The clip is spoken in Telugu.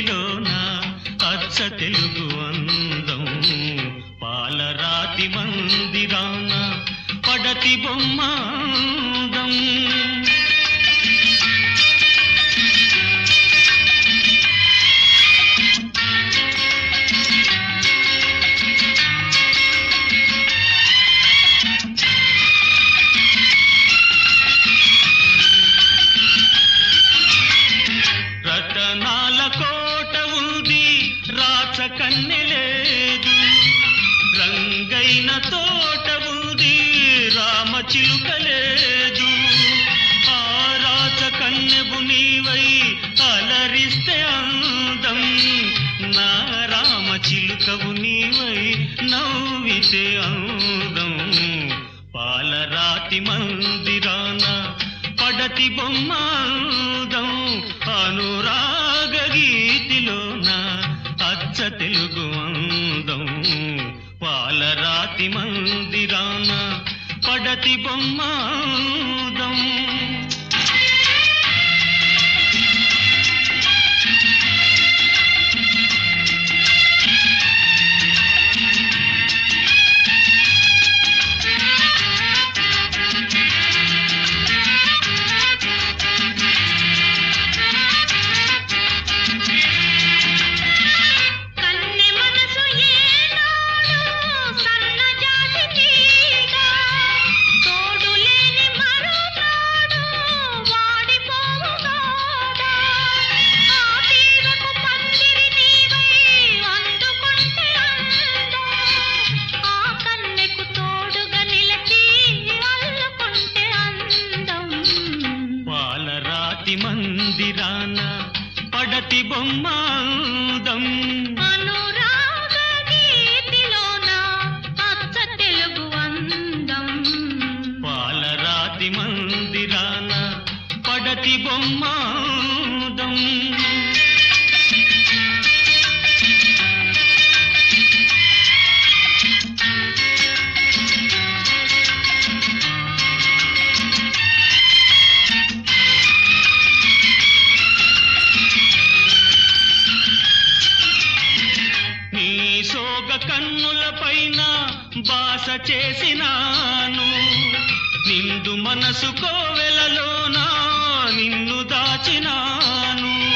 గీతిలోన అచ్చ తెలుగు అందం పాలరాతి మందిరాన పడతి బొమ్మ అందం రతనాల కోట ఉంది రాచ కన్నె లేదు రంగైన తోట ఉంది రామ చిలుక లేదు ఆ రాచ కన్నెబు నీవై అలరిస్తే అందం నా రామ చిలుకవు నీవై నవ్వితే అందం పాలరాతి మందిరాన పడతి బొమ్మాదం అనురాగ గీతిలోన అచ్చ తెలుగు అందం పాలరాతి మందిరాన పడతి బొమ్మాదం కన్నె మనసు ఏనాడు సన్నజాజి తీగ తోడు లేని మరునాడు వాడిపోవుగాదా ఆ తీగకు పందిరి నీవై అందుకుంటే అందం ఆ కన్నెకు తోడుగా నిలిచి అల్లుకుంటే అందం పాలరాతి మందిరాన పడతి బొమ్మాదం అనురాగ గీతిలోన అచ్చ తెలుగు అందం పాలరాతి మందిరాన పడతి బొమ్మాదం నీ సోగ కన్నుల పైన బాస చేసినాను నిండు మనసు కోవెలలోనా నిన్ను దాచినాను